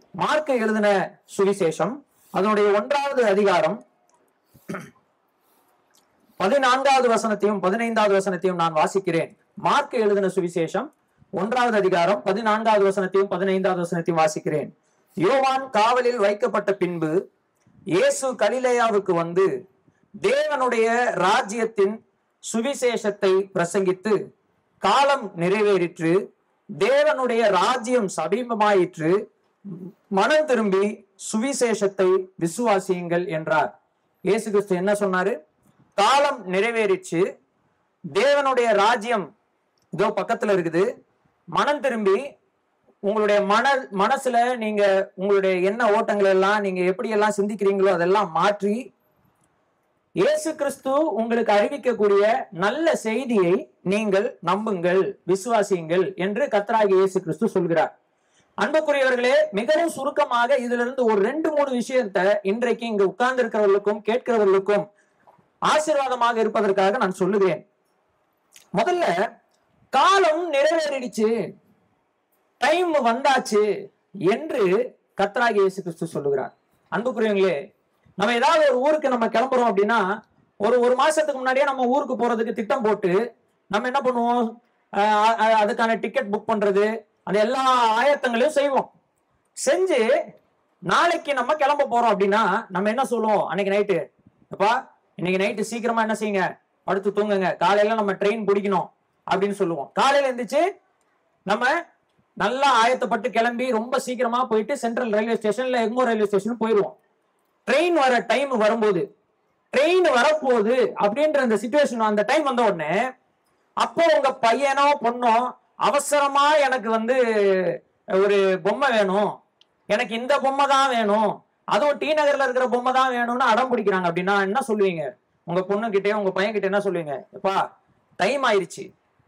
Mark எழுதின சுவிசேஷம் அதனுடைய ஒன்றாவது அதிகாரம் பதினான்காவது வசனத்தையும் பதினைந்தாவது வசனத்தையும் நான் வாசிக்கிறேன் மார்க் எழுதின சுவிசேஷம் ஒன்றாவது அதிகாரம் பதினான்காவது வசனத்தையும் பதினைந்தாவது வசனத்தையும் வாசிக்கிறேன் யோவான் காவலில் வைக்கப்பட்ட பின்பு இயேசு கலிலேயாவுக்கு வந்து தேவனுடைய ராஜ்யத்தின் சுவிசேஷத்தை பிரசங்கித்து காலம் நிறைவேறிற்று தேவனுடைய ராஜ்யம் சமீபமாயிற்று மனம் திரும்பி சுவிசேஷத்தை விசுவாசியுங்கள் என்றார் இயேசு கிறிஸ்து என்ன சொன்னாரு காலம் நிறைவேறிச்சு தேவனுடைய ராஜ்யம் இதோ பக்கத்துல இருக்குது மனம் திரும்பி உங்களுடைய மன மனசுல நீங்க உங்களுடைய எண்ண ஓட்டங்கள் எல்லாம் நீங்க எப்படி எல்லாம் சிந்திக்கிறீங்களோ அதெல்லாம் மாற்றி இயேசு கிறிஸ்து உங்களுக்கு அறிவிக்கக்கூடிய நல்ல செய்தியை நீங்கள் நம்புங்கள் விசுவாசியுங்கள் என்று கத்தராகி இயேசு கிறிஸ்து சொல்கிறார் அன்புக்குரியவர்களே மிகவும் சுருக்கமாக இதுல இருந்து ஒரு ரெண்டு மூணு விஷயத்தை இன்றைக்கு இங்க உட்கார்ந்து இருக்கிறவர்களுக்கும் கேட்கிறவர்களுக்கும் ஆசீர்வாதமாக இருப்பதற்காக நான் சொல்லுகிறேன் முதல்ல காலம் நிறைவேறிடுச்சு டைம் வந்தாச்சு என்று கத்தராகி இயேசு கிறிஸ்து சொல்லுகிறார் அன்புக்குரியவங்களே நம்ம ஏதாவது ஒரு ஊருக்கு நம்ம கிளம்புறோம் அப்படின்னா ஒரு ஒரு மாசத்துக்கு முன்னாடியே நம்ம ஊருக்கு போறதுக்கு திட்டம் போட்டு நம்ம என்ன பண்ணுவோம் அஹ் அஹ் அதுக்கான டிக்கெட் புக் பண்றது அந்த எல்லா ஆயத்தங்களையும் செய்வோம் செஞ்சு நாளைக்கு நம்ம கிளம்ப போறோம் அப்படின்னா நம்ம என்ன சொல்லுவோம் அன்னைக்கு நைட்டு அப்பா இன்னைக்கு நைட்டு சீக்கிரமா என்ன செய்யுங்க படுத்து தூங்குங்க காலையில நம்ம ட்ரெயின் பிடிக்கணும் அப்படின்னு சொல்லுவோம் காலையில எந்திரிச்சு நம்ம நல்லா ஆயத்தப்பட்டு கிளம்பி ரொம்ப சீக்கிரமா போயிட்டு சென்ட்ரல் ரயில்வே ஸ்டேஷன்ல எங்கோ ரயில்வே ஸ்டேஷன் போயிடுவோம் ட்ரெயின் வர டைம் வரும்போது ட்ரெயின் வரப்போகுது அப்படின்ற அந்த சுச்சுவேஷன் அந்த டைம் வந்த உடனே அப்போ உங்க பையனோ பொண்ணோ அவசரமா எனக்கு வந்து ஒரு பொம்மை வேணும் எனக்கு இந்த பொம்மை தான் வேணும் அதுவும் டி நகர்ல இருக்கிற பொம்மை தான் வேணும்னு அடம் பிடிக்கிறாங்க அப்படின்னா என்ன சொல்லுவீங்க உங்க பொண்ணு கிட்டே உங்க பையன் கிட்ட என்ன சொல்லுவீங்க எப்பா டைம் ஆயிருச்சு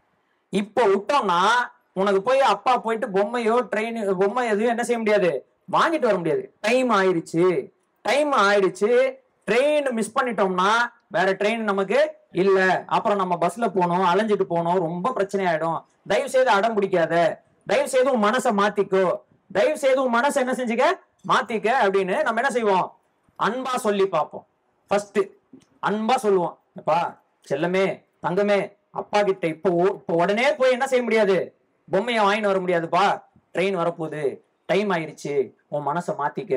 இப்போ விட்டோம்னா உனக்கு போய் அப்பா போயிட்டு பொம்மையோ ட்ரெயின் பொம்மை எதுவும் என்ன செய்ய முடியாது வாங்கிட்டு வர முடியாது டைம் ஆயிருச்சு டைம் ஆயிடுச்சு ட்ரெயின் மிஸ் பண்ணிட்டோம்னா வேற ட்ரெயின் நமக்கு இல்ல அப்புறம் நம்ம பஸ்ல போனோம் அலைஞ்சிட்டு போனோம் ரொம்ப பிரச்சனை ஆயிடும் தயவு செய்து அடம் பிடிக்காத தயவு செய்து உன் மனசை மாத்திக்கோ தயவு செய்து உன் மனசை என்ன செஞ்சுக்க மாத்திக்க அப்படின்னு நம்ம என்ன செய்வோம் அன்பா சொல்லி பார்ப்போம் ஃபர்ஸ்ட் அன்பா சொல்லுவோம் அப்பா செல்லமே தங்கமே அப்பா கிட்ட இப்போ ஓ- இப்போ உடனே போய் என்ன செய்ய முடியாது பொம்மையை வாங்கிட்டு வர முடியாதுப்பா ட்ரெயின் வரப்போகுது டைம் ஆயிருச்சு உன் மனசை மாத்திக்க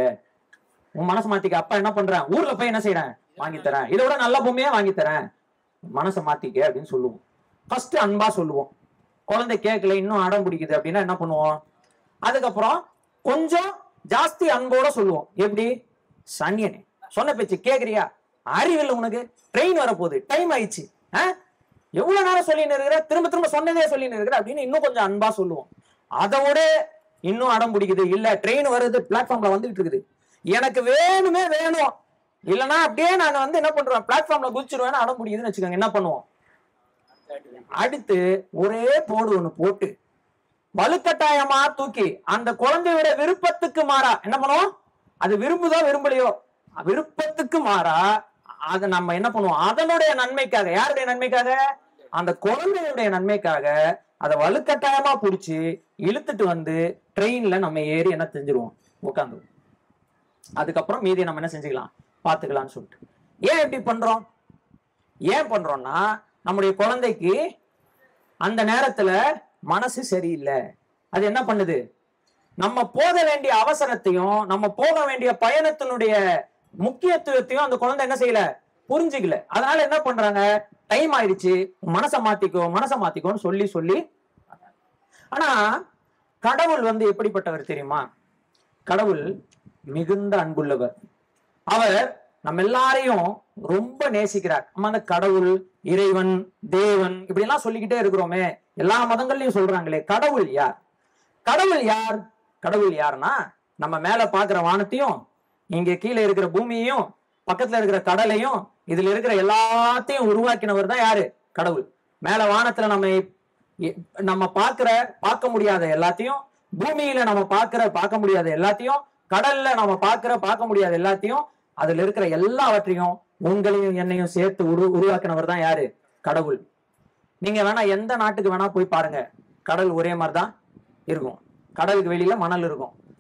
உன் மனசை மாத்திக்க அப்பா என்ன பண்றேன் ஊர்ல போய் என்ன செய்யறேன் வாங்கி தரேன் இதை விட நல்ல பொம்மையா வாங்கி தரேன் மனசை மாத்திக்க அப்படின்னு சொல்லுவோம் ஃபர்ஸ்ட் அன்பா சொல்லுவோம் குழந்தை கேட்கல இன்னும் அடம் பிடிக்குது அப்படின்னா என்ன பண்ணுவோம் அதுக்கப்புறம் கொஞ்சம் ஜாஸ்தி அன்போட சொல்லுவோம் எப்படி சனியனே சொன்ன பேச்சு கேக்குறியா அறிவில்லை உனக்கு ட்ரெயின் வரப்போகுது டைம் ஆயிடுச்சு ஆ? எவ்வளவு நேரம் சொல்லின்னு இருக்கிற திரும்ப திரும்ப சொன்னதே சொல்லின்னு இருக்கிற அப்படின்னு இன்னும் கொஞ்சம் அன்பா சொல்லுவோம் அதை விட இன்னும் அடம் பிடிக்குது இல்ல ட்ரெயின் வருது பிளாட்ஃபார்ம்ல வந்துகிட்டு இருக்குது எனக்கு வேணுமே வேணும் இல்லனா அப்படியே நான் வந்து என்ன பண்றேன் பிளாட்ஃபார்ம்ல குதிச்சிருவேன் அடம் பிடிக்குதுன்னு வச்சுக்கோங்க என்ன பண்ணுவோம் அடுத்து ஒரே போடு ஒண்ணு போட்டு வலுக்கட்டாயமா தூக்கி அந்த குழந்தையோட விருப்பத்துக்கு மாறா என்ன பண்ணுவோம் அது விரும்புதோ விரும்பலையோ விருப்பத்துக்கு மாறா அதை நம்ம என்ன பண்ணுவோம் அதனுடைய நன்மைக்காக யாருடைய நன்மைக்காக அந்த குழந்தையுடைய நன்மைக்காக அதை வலுக்கட்டாயமா புடிச்சு இழுத்துட்டு வந்து ட்ரெயின்ல நம்ம ஏறி என்ன செஞ்சிருவோம் உட்காந்துருவோம் அதுக்கப்புறம் மீதியை நம்ம என்ன செஞ்சுக்கலாம் பார்த்துக்கலாம்னு சொல்லிட்டு ஏன் இப்படி பண்றோம் ஏன் பண்றோம்னா நம்முடைய குழந்தைக்கு அந்த நேரத்துல மனசு சரியில்லை அது என்ன பண்ணுது நம்ம போக வேண்டிய அவசரத்தையும் நம்ம போக வேண்டிய பயணத்தினுடைய முக்கியத்துவத்தையும் அந்த குழந்தை என்ன செய்யல புரிஞ்சுக்கல அதனால என்ன பண்றாங்க டைம் ஆயிடுச்சு மனசை மாத்திக்கோ மனசை மாத்திக்கோன்னு சொல்லி சொல்லி ஆனா கடவுள் வந்து எப்படிப்பட்டவர் தெரியுமா கடவுள் மிகுந்த அன்புள்ளவர் அவர் நம்ம எல்லாரையும் ரொம்ப நேசிக்கிறார் நம்ம அந்த கடவுள் இறைவன் தேவன் இப்படி எல்லாம் சொல்லிக்கிட்டே இருக்கிறோமே எல்லா மதங்கள்லயும் சொல்றாங்களே கடவுள் யார் கடவுள் யார் கடவுள் யாருன்னா நம்ம மேல பாக்குற வானத்தையும் இங்க கீழே இருக்கிற பூமியையும் பக்கத்துல இருக்கிற கடலையும் இதுல இருக்கிற எல்லாத்தையும் உருவாக்கினவர் தான் யாரு கடவுள் மேல வானத்துல நம்ம இ- நம்ம பார்க்கிற பார்க்க முடியாத எல்லாத்தையும் பூமியில நம்ம பார்க்கிற பார்க்க முடியாத எல்லாத்தையும் கடல்ல நம்ம பார்க்கிற பார்க்க முடியாத எல்லாத்தையும் அதுல இருக்கிற எல்லாவற்றையும் உங்களையும் என்னையும் சேர்த்து உரு உருவாக்கினவர் தான் யாரு கடவுள் நீங்க வேணா எந்த நாட்டுக்கு வேணா போய் பாருங்க கடல் ஒரே மாதிரி தான் இருக்கும் கடலுக்கு வெளியில மணல் இருக்கும்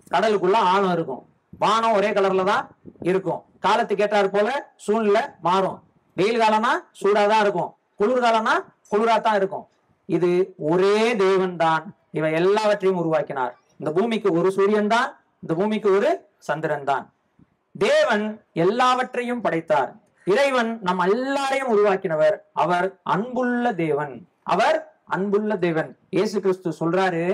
கடலுக்குள்ள ஆழம் இருக்கும் வானம் ஒரே கலர்ல தான் இருக்கும் காலத்துக்கு ஏற்றாறு போல சூழ்நிலை மாறும் வெயில் காலம்னா சூடா தான் இருக்கும் குளிர் காலம்னா குளிரா தான் இருக்கும் இது ஒரே தேவன் தான் இவ எல்லாவற்றையும் உருவாக்கினார் இந்த பூமிக்கு ஒரு சூரியன் தான் இந்த பூமிக்கு ஒரு சந்திரன் தான் தேவன் எல்லாவற்றையும் படைத்தார் இறைவன் நம் எல்லாரையும் உருவாக்கினவர் அவர் அன்புள்ள தேவன் அவர் அன்புள்ள தேவன் இயேசு கிறிஸ்து சொல்றாரு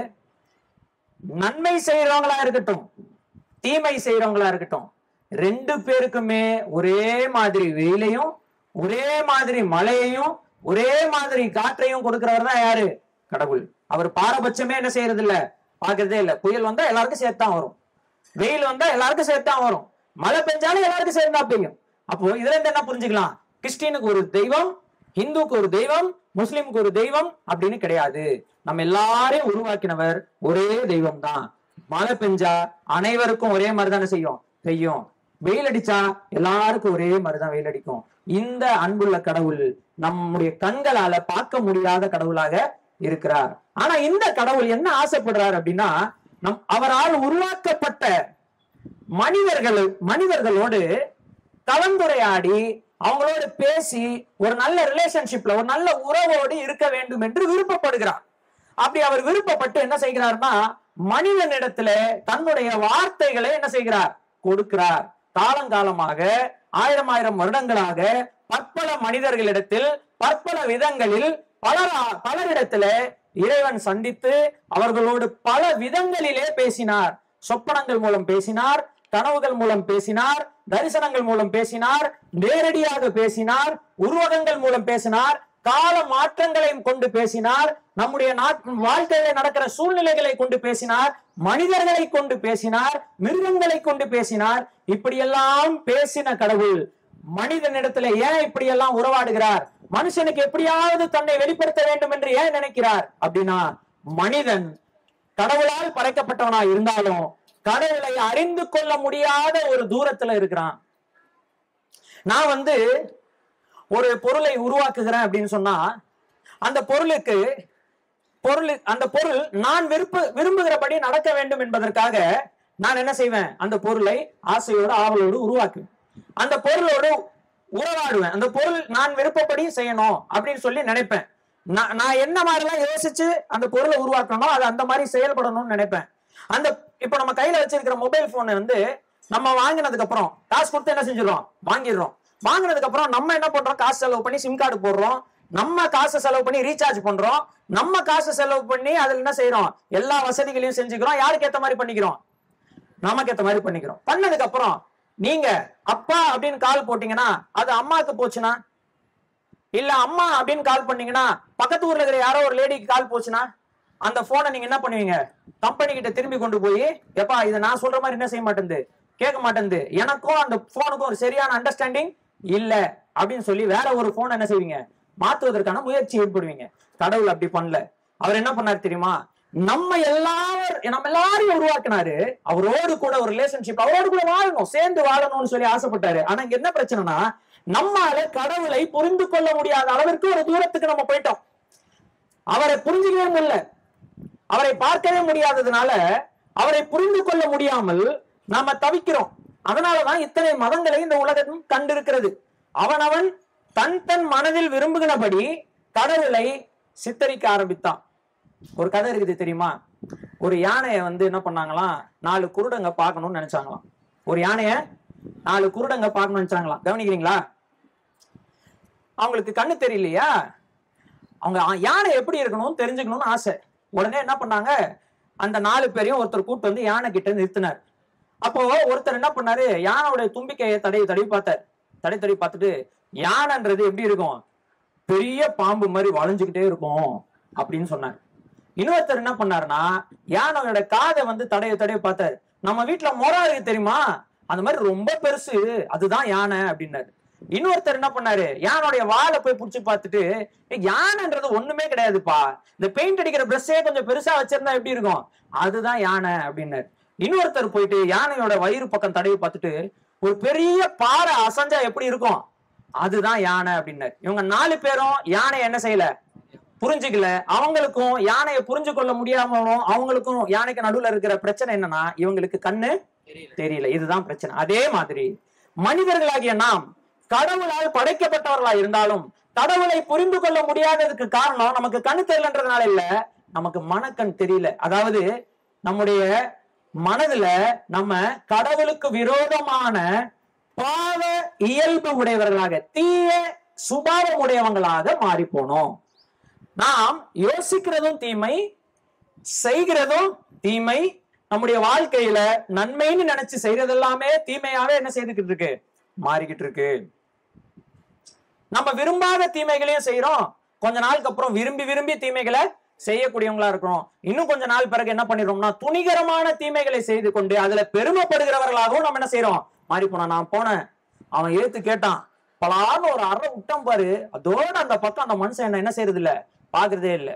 நன்மை செய்யறவங்களா இருக்கட்டும் தீமை செய்யறவங்களா இருக்கட்டும் ரெண்டு பேருக்குமே ஒரே மாதிரி வெயிலையும் ஒரே மாதிரி மழையையும் ஒரே மாதிரி காற்றையும் கொடுக்கிறவர் தான் யாரு கடவுள் அவர் பாரபட்சமே என்ன செய்யறது இல்ல பாக்குறதே இல்ல புயல் வந்தா எல்லாருக்கும் சேர்த்தான் வரும் வெயில் வந்தா எல்லாருக்கும் சேர்த்தான் வரும் மழை பெஞ்சாலும் எல்லாருக்கும் சேர்ந்தா பெய்யும் அப்போ இதுல இருந்து என்ன புரிஞ்சுக்கலாம் கிறிஸ்டினுக்கு ஒரு தெய்வம் இந்துக்கு ஒரு தெய்வம் முஸ்லிமுக்கு ஒரு தெய்வம் அப்படின்னு கிடையாது நம்ம எல்லாரையும் உருவாக்கினவர் ஒரே தெய்வம் தான் மழை பெஞ்சா அனைவருக்கும் ஒரே மாதிரி தானே செய்யும் பெய்யும் வெயில் அடிச்சா எல்லாருக்கும் ஒரே மாதிரிதான் வெயில் அடிக்கும் இந்த அன்புள்ள கடவுள் நம்முடைய கண்களால பார்க்க முடியாத கடவுளாக இருக்கிறார் ஆனா இந்த கடவுள் என்ன ஆசைப்படுறார் அப்படின்னா நம் அவரால் உருவாக்கப்பட்ட மனிதர்கள் மனிதர்களோடு கலந்துரையாடி அவங்களோட பேசி ஒரு நல்ல ரிலேஷன்ஷிப்ல ஒரு நல்ல உறவோடு இருக்க வேண்டும் என்று விருப்பப்படுகிறார் அப்படி அவர் விருப்பப்பட்டு என்ன செய்கிறார்னா மனிதனிடத்துல தன்னுடைய வார்த்தைகளை என்ன செய்கிறார் கொடுக்கிறார் காலங்காலமாக ஆயிரம் ஆயிரம் வருடங்களாக பற்பல மனிதர்களிடத்தில் பற்பல விதங்களில் பலர் பலரிடத்துல இறைவன் சந்தித்து அவர்களோடு பல விதங்களிலே பேசினார் சொப்பனங்கள் மூலம் பேசினார் கனவுகள் மூலம் பேசினார் தரிசனங்கள் மூலம் பேசினார் நேரடியாக பேசினார் உருவகங்கள் மூலம் பேசினார் கால மாற்றங்களையும் கொண்டு பேசினார் நம்முடைய நாட் வாழ்க்கையில நடக்கிற சூழ்நிலைகளை கொண்டு பேசினார் மனிதர்களை கொண்டு பேசினார் மிருகங்களை கொண்டு பேசினார் இப்படியெல்லாம் பேசின கடவுள் மனிதனிடத்துல ஏன் இப்படி எல்லாம் உறவாடுகிறார் மனுஷனுக்கு எப்படியாவது தன்னை வெளிப்படுத்த வேண்டும் என்று ஏன் நினைக்கிறார் அப்படின்னா மனிதன் கடவுளால் படைக்கப்பட்டவனா இருந்தாலும் கடவுளை அறிந்து கொள்ள முடியாத ஒரு தூரத்துல இருக்கிறான் நான் வந்து ஒரு பொருளை உருவாக்குகிறேன் அப்படின்னு சொன்னா அந்த பொருளுக்கு பொருள் அந்த பொருள் நான் விருப்ப விரும்புகிறபடி நடக்க வேண்டும் என்பதற்காக நான் என்ன செய்வேன் அந்த பொருளை ஆசையோடு ஆவலோடு உருவாக்குவேன் அந்த பொருளோடு உறவாடுவேன் அந்த பொருள் நான் விருப்பப்படி செய்யணும் அப்படின்னு சொல்லி நினைப்பேன் நான் நான் என்ன மாதிரிலாம் யோசிச்சு அந்த பொருளை உருவாக்கணும் அது அந்த மாதிரி செயல்படணும்னு நினைப்பேன் அந்த இப்ப நம்ம கையில வச்சிருக்கிற மொபைல் போன் வந்து நம்ம வாங்கினதுக்கு அப்புறம் காசு கொடுத்து என்ன செஞ்சிடறோம் வாங்கிடுறோம் வாங்கினதுக்கு அப்புறம் நம்ம என்ன பண்றோம் காசு செலவு பண்ணி சிம் கார்டு போடுறோம் நம்ம காசு செலவு பண்ணி ரீசார்ஜ் பண்றோம் நம்ம காசு செலவு பண்ணி அதுல என்ன செய்யறோம் எல்லா வசதிகளையும் செஞ்சுக்கிறோம் யாருக்கு ஏத்த மாதிரி பண்ணிக்கிறோம் நமக்கு ஏத்த மாதிரி பண்ணிக்கிறோம் பண்ணதுக்கு அப்புறம் நீங்க அப்பா அப்படின்னு கால் போட்டீங்கன்னா அது அம்மாக்கு போச்சுன்னா இல்ல அம்மா அப்படின்னு கால் பண்ணீங்கன்னா பக்கத்து ஊர்ல இருக்கிற யாரோ ஒரு லேடிக்கு கால் போச்சுன்னா அந்த போனை நீங்க என்ன பண்ணுவீங்க கம்பெனி கிட்ட திரும்பி கொண்டு போய் எப்பா இதை நான் சொல்ற மாதிரி என்ன செய்ய மாட்டேங்குது கேட்க மாட்டேங்குது எனக்கும் அந்த போனுக்கும் ஒரு சரியான அண்டர்ஸ்டாண்டிங் இல்ல அப்படின்னு சொல்லி வேற ஒரு போன் என்ன செய்வீங்க மாத்துவதற்கான முயற்சி ஏற்படுவீங்க கடவுள் அப்படி பண்ணல அவர் என்ன பண்ணாரு தெரியுமா நம்ம எல்லாரும் நம்ம எல்லாரையும் உருவாக்குனாரு அவரோடு கூட ஒரு ரிலேஷன்ஷிப் அவரோடு கூட வாழணும் சேர்ந்து வாழணும்னு சொல்லி ஆசைப்பட்டாரு ஆனா இங்க என்ன பிரச்சனைனா நம்மால கடவுளை புரிந்து கொள்ள முடியாத அளவிற்கு ஒரு தூரத்துக்கு நம்ம போயிட்டோம் அவரை புரிஞ்சுக்கவே முடியல அவரை பார்க்கவே முடியாததுனால அவரை புரிந்து கொள்ள முடியாமல் நாம தவிக்கிறோம் அதனாலதான் இத்தனை மதங்களை இந்த உலகம் கண்டிருக்கிறது அவனவன் தன் தன் மனதில் விரும்புகிறபடி கடவுளை சித்தரிக்க ஆரம்பித்தான் ஒரு கதை இருக்குது தெரியுமா ஒரு யானைய வந்து என்ன பண்ணாங்களாம் நாலு குருடங்க பார்க்கணும்னு நினைச்சாங்களாம் ஒரு யானைய நாலு குருடங்க பார்க்கணும்னு நினைச்சாங்களாம் கவனிக்கிறீங்களா அவங்களுக்கு கண்ணு தெரியலையா அவங்க ஆ- யானை எப்படி இருக்கணும்னு தெரிஞ்சுக்கணும்னு ஆசை உடனே என்ன பண்ணாங்க அந்த நாலு பேரையும் ஒருத்தர் கூட்டு வந்து யானை கிட்ட நிறுத்தினார் அப்போ ஒருத்தர் என்ன பண்ணாரு யானையோட தும்பிக்கையை தடவி தடவி பார்த்தார் தடவி தடவி பார்த்துட்டு யானைன்றது எப்படி இருக்கும் பெரிய பாம்பு மாதிரி வளைஞ்சுக்கிட்டே இருக்கும் அப்படின்னு சொன்னார் இன்னொருத்தர் என்ன பண்ணாருன்னா யானையோட காதை வந்து தடைய தடைய பார்த்தாரு நம்ம வீட்டுல மொரா இருக்கு தெரியுமா அந்த மாதிரி ரொம்ப பெருசு அதுதான் யானை அப்படின்னாரு இன்னொருத்தர் என்ன பண்ணாரு யானையோட வாழை போய் புடிச்சு பார்த்துட்டு "ஏய், யானைன்றது ஒண்ணுமே கிடையாதுப்பா இந்த பெயிண்ட் அடிக்கிற பிரஷ்ஷே கொஞ்சம் பெருசா வச்சிருந்தா எப்படி இருக்கும் அதுதான் யானை அப்படின்னாரு இன்னொருத்தர் போயிட்டு யானையோட வயிறு பக்கம் தடவி பார்த்துட்டு ஒரு பெரிய பாறை அசஞ்சா எப்படி இருக்கும் அதுதான் யானை அப்படின்னாரு இவங்க நாலு பேரும் யானை என்ன செய்யல புரிஞ்சுக்கல அவங்களுக்கும் யானையை புரிஞ்சு கொள்ள முடியாமலும் அவங்களுக்கும் யானைக்கு நடுவுல இருக்கிற பிரச்சனை என்னன்னா இவங்களுக்கு கண்ணு தெரியல இதுதான் பிரச்சனை அதே மாதிரி மனிதர்களாகிய நாம் கடவுளால் படைக்கப்பட்டவர்களா இருந்தாலும் கடவுளை புரிந்து கொள்ள முடியாததுக்கு காரணம் நமக்கு கண்ணு தெரியலன்றதுனால இல்ல நமக்கு மனக்கண் தெரியல அதாவது நம்முடைய மனதுல நம்ம கடவுளுக்கு விரோதமான பாவ இயல்பு உடையவர்களாக தீய சுபாவம் உடையவங்களாக மாறி போனோம் நாம் யோசிக்கிறதும் தீமை செய்கிறதும் தீமை நம்முடைய வாழ்க்கையில நன்மைன்னு நினைச்சு செய்யறது எல்லாமே தீமையாவே என்ன செய்துகிட்டு இருக்கு மாறிக்கிட்டு இருக்கு நம்ம விரும்பாத தீமைகளையும் செய்யறோம் கொஞ்ச நாளுக்கு அப்புறம் விரும்பி விரும்பி தீமைகளை செய்யக்கூடியவங்களா இருக்கிறோம் இன்னும் கொஞ்ச நாள் பிறகு என்ன பண்ணிடுறோம்னா துணிகரமான தீமைகளை செய்து கொண்டு அதுல பெருமைப்படுகிறவர்களாகவும் நம்ம என்ன செய்யறோம் மாறி போனோம் நான் போனேன் அவன் ஏத்து கேட்டான் பலான்னு ஒரு அறை விட்டான் பாரு அதோட அந்த பக்கம் அந்த மனுஷன் என்ன என்ன செய்யறது இல்ல பாக்குறதே இல்ல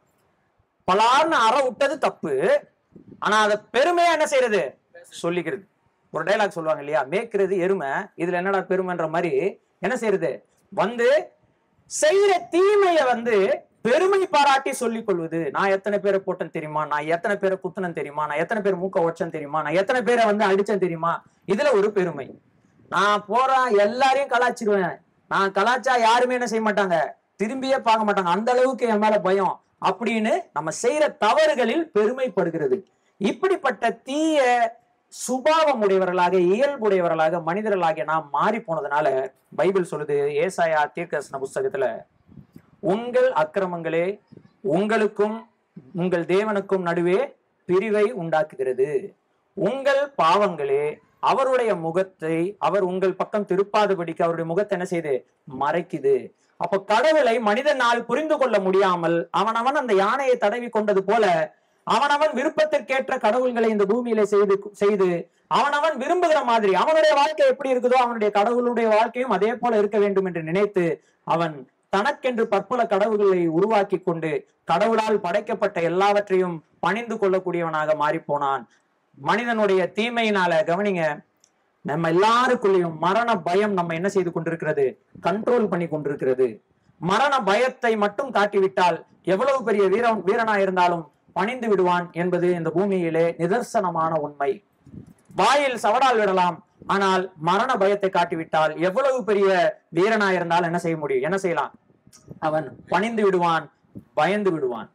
பலார்னு அறை விட்டது தப்பு ஆனா அத பெருமையா என்ன செய்யறது சொல்லிக்கிறது ஒரு டைலாக் சொல்லுவாங்க இல்லையா மேய்க்கிறது எருமை இதுல என்னடா பெருமைன்ற மாதிரி என்ன செய்யறது வந்து செய்யற தீமைய வந்து பெருமை பாராட்டி சொல்லிக் கொள்வது நான் எத்தனை பேரை போட்டேன் தெரியுமா நான் எத்தனை பேரை குத்துனேன் தெரியுமா நான் எத்தனை பேர் மூக்க உடைச்சேன் தெரியுமா நான் எத்தனை பேரை வந்து அடிச்சேன் தெரியுமா இதுல ஒரு பெருமை நான் போறேன் எல்லாரையும் கலாச்சிருவேன் நான் கலாச்சா யாருமே என்ன செய்ய மாட்டாங்க திரும்பியே பார்க்க மாட்டாங்க அந்த அளவுக்கு என் மேல பயம் அப்படின்னு நம்ம செய்யற தவறுகளில் பெருமைப்படுகிறது இப்படிப்பட்ட தீய சுபாவம் உடையவர்களாக இயல்புடையவர்களாக மனிதர்களாகிய நாம் மாறி போனதுனால பைபிள் சொல்லுது ஏசாயா தீர்க்கதரிசன புஸ்தகத்துல உங்கள் அக்கிரமங்களே உங்களுக்கும் உங்கள் தேவனுக்கும் நடுவே பிரிவை உண்டாக்குகிறது உங்கள் பாவங்களே அவருடைய முகத்தை அவர் உங்கள் பக்கம் திருப்பாதபடிக்கு அவருடைய முகத்தை என்ன செய்து மறைக்குது அப்ப கடவுளை மனிதனால் புரிந்து கொள்ள முடியாமல் அவனவன் அந்த யானையை தடவி கொண்டது போல அவனவன் விருப்பத்திற்கேற்ற கடவுள்களை இந்த பூமியில செய்து செய்து அவனவன் விரும்புகிற மாதிரி அவனுடைய வாழ்க்கை எப்படி இருக்குதோ அவனுடைய கடவுளுடைய வாழ்க்கையும் அதே போல இருக்க வேண்டும் என்று நினைத்து அவன் தனக்கென்று பற்பல கடவுள்களை உருவாக்கி கொண்டு கடவுளால் படைக்கப்பட்ட எல்லாவற்றையும் பணிந்து கொள்ளக்கூடியவனாக மாறி போனான் மனிதனுடைய தீமையினால கவனிங்க நம்ம எல்லாருக்குள்ளேயும் மரண பயம் நம்ம என்ன செய்து கொண்டிருக்கிறது கண்ட்ரோல் பண்ணி கொண்டிருக்கிறது மரண பயத்தை மட்டும் காட்டிவிட்டால் எவ்வளவு பெரிய வீரன் வீரனா இருந்தாலும் பணிந்து விடுவான் என்பது இந்த பூமியிலே நிதர்சனமான உண்மை வாயில் சவடால் விடலாம் ஆனால் மரண பயத்தை காட்டிவிட்டால் எவ்வளவு பெரிய வீரனா இருந்தால் என்ன செய்ய முடியும் என்ன செய்யலாம் அவன் பணிந்து விடுவான் பயந்து விடுவான்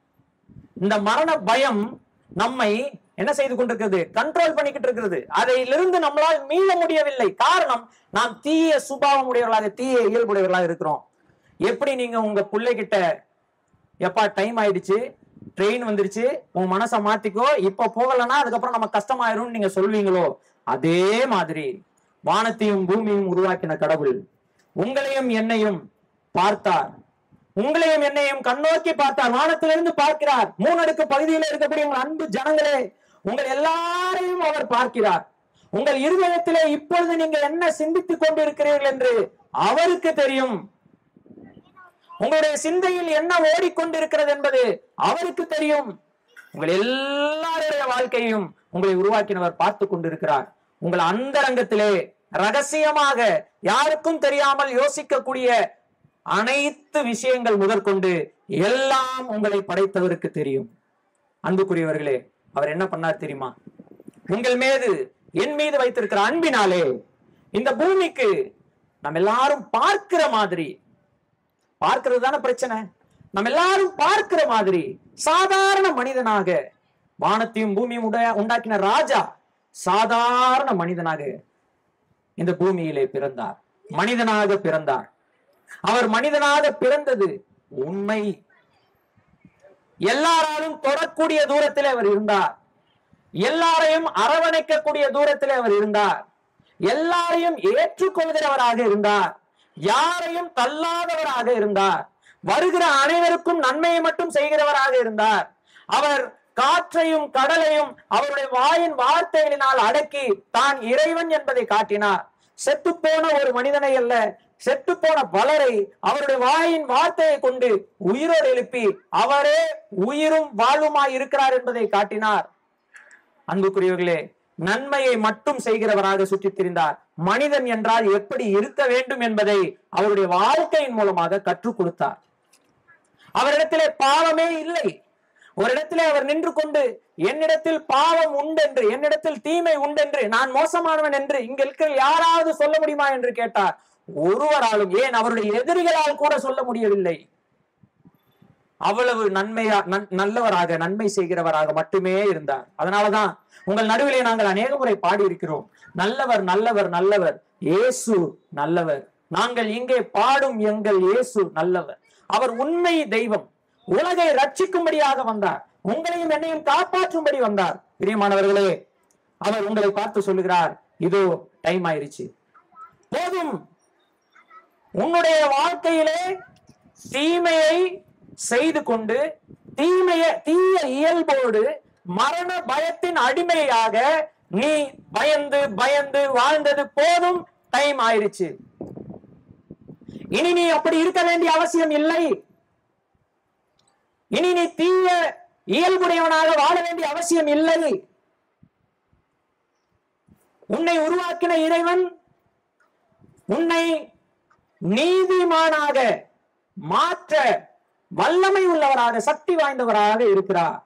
இந்த மரண பயம் நம்மை என்ன செய்து கொண்டிருக்கிறது கண்ட்ரோல் பண்ணிக்கிட்டு இருக்கிறது அதிலிருந்து நம்மளால் மீள முடியவில்லை காரணம் நாம் தீய சுபாவம் உடையவர்களாக தீய இயல்புடையவர்களாக இருக்கிறோம் எப்படி நீங்க உங்க பிள்ளைகிட்ட எப்பா டைம் ஆயிடுச்சு ட்ரெயின் வந்துருச்சு உன் மனசை மாத்திக்கோ இப்ப போகலன்னா அதுக்கப்புறம் நம்ம கஷ்டமாயிரும் நீங்க சொல்வீங்களோ அதே மாதிரி வானத்தையும் பூமியும் உருவாக்கின கடவுள் உங்களையும் என்னையும் பார்த்தார் உங்களையும் என்னையும் கண்ணோக்கி பார்த்தார் வானத்திலிருந்து பார்க்கிறார் மூணடுக்கு பகுதியில் இருக்கக்கூடிய உங்கள் அன்பு ஜனங்களே உங்கள் எல்லாரையும் அவர் பார்க்கிறார் உங்கள் இருதயத்திலே இப்பொழுது நீங்க என்ன சிந்தித்துக் கொண்டிருக்கிறீர்கள் என்று அவருக்கு தெரியும் உங்களுடைய சிந்தையில் என்ன ஓடிக்கொண்டிருக்கிறது என்பது அவருக்கு தெரியும் உங்கள் எல்லாருடைய வாழ்க்கையும் உங்களை உருவாக்கினவர் பார்த்து கொண்டிருக்கிறார் உங்கள் அந்தரங்கத்திலே ரகசியமாக யாருக்கும் தெரியாமல் யோசிக்கக்கூடிய அனைத்து விஷயங்கள் முதற்கொண்டு எல்லாம் உங்களை படைத்தவருக்கு தெரியும் அன்புக்குரியவர்களே அவர் என்ன பண்ணார் தெரியுமா உங்கள் மீது என் மீது வைத்திருக்கிற அன்பினாலே இந்த பூமிக்கு நம்ம எல்லாரும் பார்க்கிற மாதிரி பார்க்கிறது தானே பிரச்சனை நம்ம எல்லாரும் பார்க்கிற மாதிரி சாதாரண மனிதனாக வானத்தையும் பூமியும் உடைய உண்டாக்கின ராஜா சாதாரண மனிதனாக இந்த பூமியிலே பிறந்தார் மனிதனாக பிறந்தார் அவர் மனிதனாக பிறந்தது உண்மை எல்லாராலும் தொடக்கூடிய தூரத்திலே அவர் இருந்தார் எல்லாரையும் அரவணைக்கக்கூடிய தூரத்திலே அவர் இருந்தார் எல்லாரையும் ஏற்றுக்கொள்கிறவராக இருந்தார் யாரையும் தள்ளாதவராக இருந்தார் வருகிற அனைவருக்கும் நன்மையை மட்டும் செய்கிறவராக இருந்தார் அவர் காற்றையும் கடலையும் அவருடைய வாயின் வார்த்தைகளினால் அடக்கி தான் இறைவன் என்பதை காட்டினார் செத்துப்போன ஒரு மனிதனை அல்ல செத்துப்போன பலரை அவருடைய வாயின் வார்த்தையை கொண்டு உயிரோடு எழுப்பி அவரே உயிரும் வாழ்வுமாய் இருக்கிறார் என்பதை காட்டினார் அன்புக்குரியவர்களே நன்மையை மட்டும் செய்கிறவராக சுற்றித் திரிந்தார் மனிதன் என்றால் எப்படி இருக்க வேண்டும் என்பதை அவருடைய வாழ்க்கையின் மூலமாக கற்றுக் கொடுத்தார் அவரிடத்திலே பாவமே இல்லை ஒரு இடத்திலே அவர் நின்று கொண்டு என்னிடத்தில் பாவம் உண்டென்று என்னிடத்தில் தீமை உண்டென்று நான் மோசமானவன் என்று இங்க இருக்கிற யாராவது சொல்ல முடியுமா என்று கேட்டார் ஒருவராலும் ஏன் அவருடைய எதிரிகளால் கூட சொல்ல முடியவில்லை அவ்வளவு நன்மையா நன்- நல்லவராக நன்மை செய்கிறவராக மட்டுமே இருந்தார் அதனாலதான் உங்கள் நடுவிலே நாங்கள் அநேக முறை பாடி இருக்கிறோம் நல்லவர் நல்லவர் நல்லவர் இயேசு நல்லவர் நாங்கள் இங்கே பாடும் எங்கள் இயேசு நல்லவர் அவர் உண்மை தெய்வம் உலகை ரட்சிக்கும்படியாக வந்தார் உங்களையும் என்னையும் காப்பாற்றும்படி வந்தார் பிரியமானவர்களே அவர் உங்களை பார்த்து சொல்லுகிறார் இதோ டைம் ஆயிருச்சு போதும் உன்னுடைய வாழ்க்கையிலே தீமையை செய்து கொண்டு தீமைய தீய இயல்போடு மரண பயத்தின் அடிமையாக நீ பயந்து பயந்து வாழ்ந்தது போதும் டைம் ஆயிருச்சு இனி நீ அப்படி இருக்க வேண்டிய அவசியம் இல்லை இனி நீ தீய இயல்புடையவனாக வாழ வேண்டிய அவசியம் இல்லை உன்னை உருவாக்கின இறைவன் உன்னை நீதிமானாக மாற்ற வல்லமை உள்ளவராக சக்தி வாய்ந்தவராக இருக்கிறார்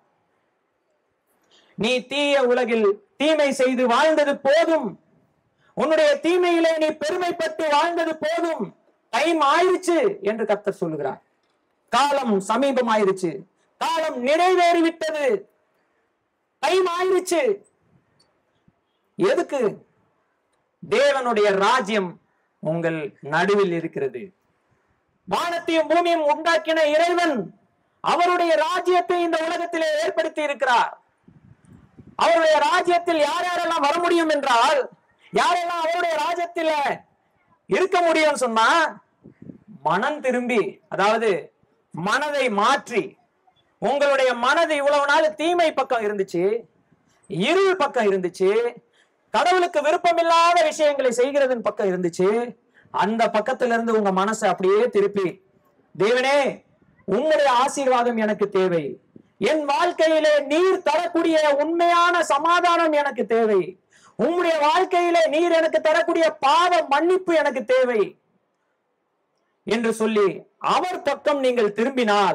நீ தீய உலகில் தீமை செய்து வாழ்ந்தது போதும் உன்னுடைய தீமையிலே நீ பெருமைப்பட்டு வாழ்ந்தது போதும் டைம் ஆயிருச்சு என்று கர்த்தர் சொல்லுகிறார் காலம் சமீபம் ஆயிருச்சு காலம் நிறைவேறிவிட்டது டைம் ஆயிருச்சு எதுக்கு தேவனுடைய ராஜ்யம் உங்கள் நடுவில் இருக்கிறது வானத்தையும் பூமியும் உண்டாக்கின இறைவன் அவருடைய ராஜ்யத்தை இந்த உலகத்திலே ஏற்படுத்தி இருக்கிறார் அவருடைய ராஜ்யத்தில் யார் யாரெல்லாம் வர முடியும் என்றால் யாரெல்லாம் அவருடைய ராஜ்யத்தில் இருக்க முடியும் சொன்னா மனம் திரும்பி அதாவது மனதை மாற்றி உங்களுடைய மனது இவ்வளவு நாள் தீமை பக்கம் இருந்துச்சு இருள் பக்கம் இருந்துச்சு கடவுளுக்கு விருப்பமில்லாத விஷயங்களை செய்கிறதன் பக்கம் இருந்துச்சு அந்த பக்கத்துல இருந்து உங்க மனசை அப்படியே திருப்பி தேவனே உங்களுடைய ஆசீர்வாதம் எனக்கு தேவை என் வாழ்க்கையிலே நீர் தரக்கூடிய உண்மையான சமாதானம் எனக்கு தேவை உம்முடைய வாழ்க்கையிலே நீர் எனக்கு தரக்கூடிய பாவ மன்னிப்பு எனக்கு தேவை என்று சொல்லி அவர் பக்கம் நீங்கள் திரும்பினால்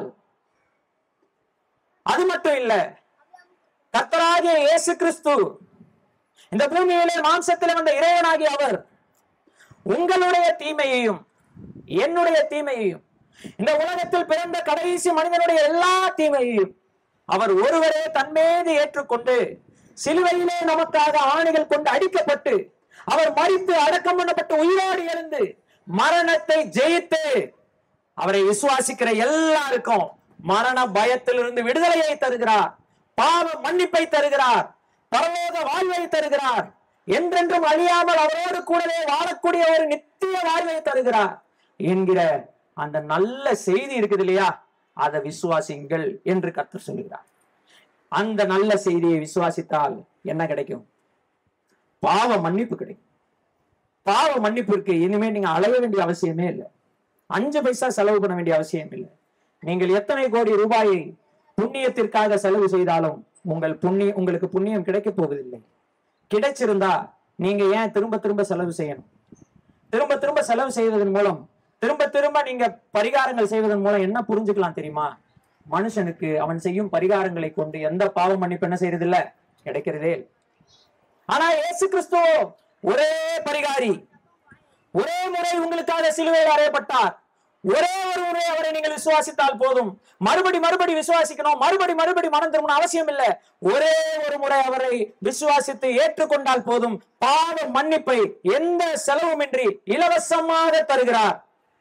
அது மட்டும் இல்ல கர்த்தராகிய இயேசு கிறிஸ்து இந்த பூமியிலே மாம்சத்தில் வந்த இறைவனாகிய அவர் உங்களுடைய தீமையையும் என்னுடைய தீமையையும் இந்த உலகத்தில் பிறந்த கடைசி மனிதனுடைய எல்லா தீமையையும் அவர் ஒருவரே தன்மீது ஏற்றுக்கொண்டு சிலுவையிலே நமக்காக ஆணைகள் கொண்டு அடிக்கப்பட்டு அவர் மறித்து அடக்கம் பண்ணப்பட்டு உயிரோடு எழுந்து மரணத்தை ஜெயித்து அவரை விசுவாசிக்கிற எல்லாருக்கும் மரண பயத்திலிருந்து விடுதலையை தருகிறார் பாவ மன்னிப்பை தருகிறார் பரலோக வாழ்வை தருகிறார் என்றென்றும் அழியாமல் அவரோடு கூடவே வாழக்கூடிய ஒரு நித்திய வாழ்வை தருகிறார் என்கிற அந்த நல்ல செய்தி இருக்குது இல்லையா அதை விசுவாசிங்கள் என்று கர்த்தர் சொல்லுகிறார் அந்த நல்ல செய்தியை விசுவாசித்தால் என்ன கிடைக்கும் பாவ மன்னிப்பு கிடைக்கும் பாவ மன்னிப்பிற்கு இனிமே நீங்க அலைய வேண்டிய அவசியமே இல்லை அஞ்சு பைசா செலவு பண்ண வேண்டிய அவசியம் இல்லை நீங்கள் எத்தனை கோடி ரூபாயை புண்ணியத்திற்காக செலவு செய்தாலும் உங்கள் புண்ணிய உங்களுக்கு புண்ணியம் கிடைக்க போவதில்லை கிடைச்சிருந்தா நீங்க ஏன் திரும்ப திரும்ப செலவு செய்யணும் திரும்ப திரும்ப செலவு செய்வதன் மூலம் திரும்ப திரும்ப நீங்க பரிகாரங்கள் செய்வதன் மூலம் என்ன புரிஞ்சுக்கலாம் தெரியுமா மனுஷனுக்கு அவன் செய்யும் பரிகாரங்களை கொண்டு எந்த பாவ மன்னிப்பு என்ன செய்யறது இல்ல கிடைக்கிறதே இல்லை. ஆனா இயேசு கிறிஸ்துவோ ஒரே பரிகாரி ஒரே முறை உங்களுக்காக சிலுவையில் அறையப்பட்டார் ஒரே ஒரு முறை அவரை நீங்கள் விசுவாசித்தால் போதும் மறுபடி மறுபடி விசுவாசிக்கணும் மறுபடி மறுபடி மனம் திரும்பணும் அவசியம் இல்லை ஒரே ஒரு முறை அவரை விசுவாசித்து ஏற்றுக்கொண்டால் போதும் பாவ மன்னிப்பை எந்த செலவுமின்றி இலவசமாக தருகிறார்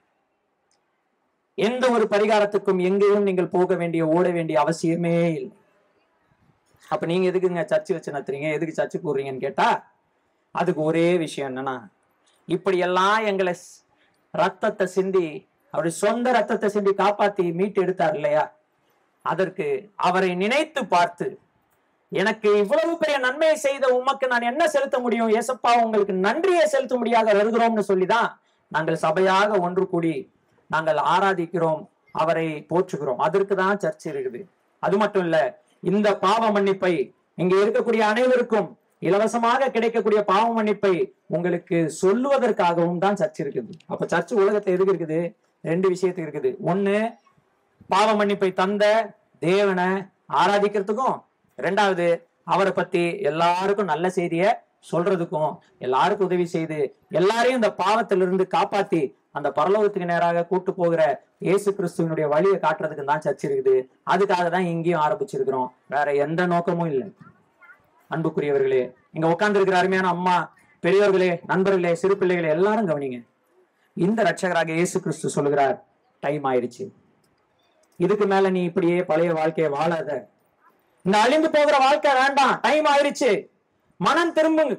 எந்த ஒரு பரிகாரத்துக்கும் எங்கேயும் நீங்கள் போக வேண்டிய ஓட வேண்டிய அவசியமே இல்லை அப்ப நீங்க எதுக்குங்க சர்ச்சு வச்சு நடத்துறீங்க எதுக்கு சர்ச்சு போடுறீங்கன்னு கேட்டா அதுக்கு ஒரே விஷயம் என்னன்னா இப்படியெல்லாம் எங்களை ஸ்- ரத்தத்தை சிந்தி அவருடைய சொந்த ரத்தத்தை சிந்தி காப்பாத்தி மீட்டு எடுத்தார் இல்லையா அதற்கு அவரை நினைத்து பார்த்து எனக்கு இவ்வளவு பெரிய நன்மையை செய்த உமக்கு நான் என்ன செலுத்த முடியும் ஏசப்பா உங்களுக்கு நன்றியை செலுத்தும்படியாக வருகிறோம்னு சொல்லிதான் நாங்கள் சபையாக ஒன்று கூடி நாங்கள் ஆராதிக்கிறோம் அவரை போற்றுகிறோம் அதற்கு தான் சர்ச் இருக்குது அது மட்டும் இல்ல இந்த பாவ மன்னிப்பை இங்க இருக்கக்கூடிய அனைவருக்கும் இலவசமாக கிடைக்கக்கூடிய பாவ மன்னிப்பை உங்களுக்கு சொல்லுவதற்காகவும் தான் சர்ச் இருக்குது அப்ப சர்ச் உலகத்தை எதுக்கு இருக்குது ரெண்டு விஷயத்துக்கு இருக்குது ஒண்ணு பாவ மன்னிப்பை தந்த தேவனை ஆராதிக்கிறதுக்கும் ரெண்டாவது அவரை பத்தி எல்லாருக்கும் நல்ல செய்திய சொல்றதுக்கும் எல்லாருக்கும் உதவி செய்து எல்லாரையும் இந்த பாவத்திலிருந்து காப்பாத்தி அந்த பரலோகத்துக்கு நேராக கூட்டு போகிற இயேசு கிறிஸ்துவனுடைய வழியை காட்டுறதுக்கு தான் சர்ச் இருக்குது அதுக்காக தான் இங்கேயும் ஆரம்பிச்சிருக்கிறோம் வேற எந்த நோக்கமும் இல்லை அன்புக்குரியவர்களே இங்க உட்கார்ந்து இருக்கிற அருமையான அம்மா பெரியவர்களே நண்பர்களே சிறு பிள்ளைகளே எல்லாரும் கவனிங்க இந்த ரட்சகராக இயேசு கிறிஸ்து சொல்லுகிறார் டைம் ஆயிடுச்சு இதுக்கு மேல நீ இப்படியே பழைய வாழ்க்கையை வாழாத இந்த அழிந்து போகிற வாழ்க்கை வேண்டாம் டைம் ஆயிடுச்சு மனம் திரும்புங்க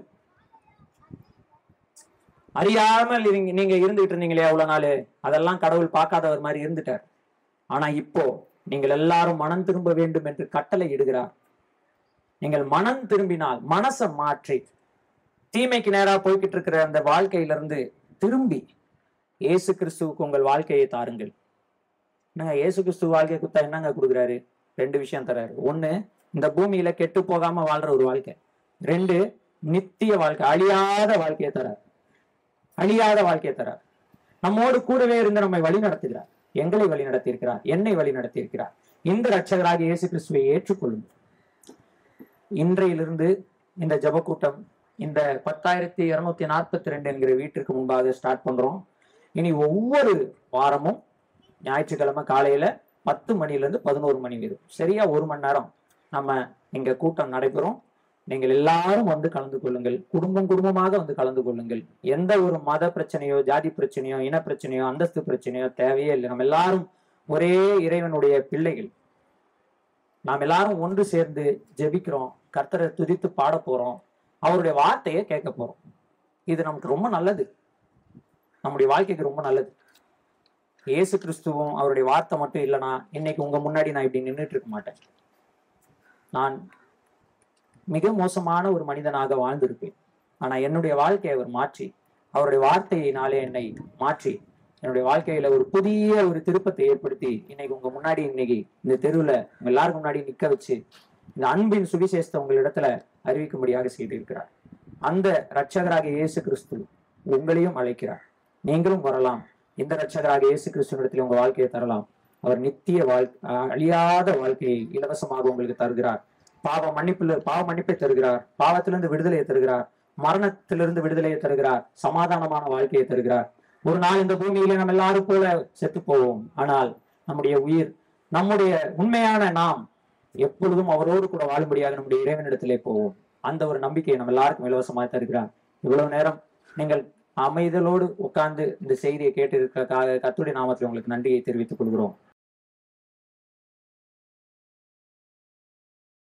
அறியாமல் நீங்க- நீங்க இருந்துகிட்டு இருந்தீங்களே அவ்வளவு நாள் அதெல்லாம் கடவுள் பார்க்காதவர் மாதிரி இருந்துட்டார் ஆனா இப்போ நீங்கள் எல்லாரும் மனம் திரும்ப வேண்டும் என்று கட்டளை இடுகிறார் நீங்கள் மனம் திரும்பினால் மனசை மாற்றி தீமைக்கு நேரா போய்கிட்டு இருக்கிற அந்த வாழ்க்கையிலிருந்து திரும்பி இயேசு கிறிஸ்துவுக்கு உங்கள் வாழ்க்கையை தாருங்கள் என்னங்க இயேசு கிறிஸ்து வாழ்க்கையை குத்தா என்னங்க கொடுக்குறாரு ரெண்டு விஷயம் தராரு ஒண்ணு இந்த பூமியில கெட்டு போகாம வாழ்ற ஒரு வாழ்க்கை ரெண்டு நித்திய வாழ்க்கை அழியாத வாழ்க்கையை தரார் அழியாத வாழ்க்கையை தரார் நம்மோடு கூடவே இருந்து நம்மை வழி நடத்துகிறார் எங்களை வழி நடத்தியிருக்கிறார் என்னை வழி நடத்தியிருக்கிறார் இந்த ரட்சகராக இயேசு கிறிஸ்துவை ஏற்றுக்கொள்ளுங்கள் இன்றையிலிருந்து இந்த ஜெபக்கூட்டம் இந்த பத்தாயிரத்தி இருநூத்தி நாற்பத்தி ரெண்டு என்கிற வீட்டிற்கு முன்பாக ஸ்டார்ட் பண்றோம் இனி ஒவ்வொரு வாரமும் ஞாயிற்றுக்கிழமை காலையில பத்து மணில இருந்து பதினோரு மணி வரை சரியா ஒரு மணி நேரம் நம்ம இங்க கூட்டம் நடைபெறும் நீங்கள் எல்லாரும் வந்து கலந்து கொள்ளுங்கள் குடும்பம் குடும்பமாக வந்து கலந்து கொள்ளுங்கள் எந்த ஒரு மத பிரச்சனையோ ஜாதி பிரச்சனையோ இன பிரச்சனையோ அந்தஸ்து பிரச்சனையோ தேவையே இல்லை நம்ம எல்லாரும் ஒரே இறைவனுடைய பிள்ளைகள் நாம் எல்லாரும் ஒன்று சேர்ந்து ஜெபிக்கிறோம் கர்த்தரை துதித்து பாட போறோம் அவருடைய வார்த்தையை கேட்க போறோம் இது நமக்கு ரொம்ப நல்லது நம்முடைய வாழ்க்கைக்கு ரொம்ப நல்லது இயேசு கிறிஸ்துவும் அவருடைய வார்த்தை மட்டும் இல்லைன்னா இன்னைக்கு உங்க முன்னாடி நான் இப்படி நின்றுட்டு இருக்க மாட்டேன் நான் மிக மோசமான ஒரு மனிதனாக வாழ்ந்திருப்பேன் ஆனா என்னுடைய வாழ்க்கையை அவர் மாற்றி அவருடைய வார்த்தையினாலே என்னை மாற்றி என்னுடைய வாழ்க்கையில ஒரு புதிய ஒரு திருப்பத்தை ஏற்படுத்தி இன்னைக்கு உங்க முன்னாடி இன்னைக்கு இந்த தெருவுல உங்க எல்லாருக்கும் முன்னாடி நிக்க வச்சு இந்த அன்பின் சுவிசேஷத்தை உங்களிடத்துல அறிவிக்கும்படியாக செய்திருக்கிறார் அந்த இரட்சகராக இயேசு கிறிஸ்து உங்களையும் அழைக்கிறார் நீங்களும் வரலாம் இந்த இரட்சகராக இயேசு கிறிஸ்துவனிடத்தில் உங்க வாழ்க்கையை தரலாம் அவர் நித்திய வாழ் அஹ் அழியாத வாழ்க்கையை இலவசமாக உங்களுக்கு தருகிறார் பாவ மன்னிப்புல பாவ மன்னிப்பை தருகிறார் பாவத்திலிருந்து விடுதலையை தருகிறார் மரணத்திலிருந்து விடுதலையை தருகிறார் சமாதானமான வாழ்க்கையை தருகிறார் ஒரு நாள் இந்த பூமியில நம்ம எல்லாரும் போல செத்து போவோம் ஆனால் நம்முடைய உயிர் நம்முடைய உண்மையான நாம் எப்பொழுதும் அவரோடு கூட வாழும்படியாக நம்முடைய இறைவனிடத்திலே போவோம் அந்த ஒரு நம்பிக்கையை நம்ம எல்லாருக்கும் இலவசமாக தருகிறார் இவ்வளவு நேரம் நீங்கள் அமைதலோடு உட்கார்ந்து இந்த செய்தியை கேட்டு இருக்கிறதுக்காக கத்துடைய நாமத்தில் உங்களுக்கு நன்றியை தெரிவித்துக் கொள்கிறோம்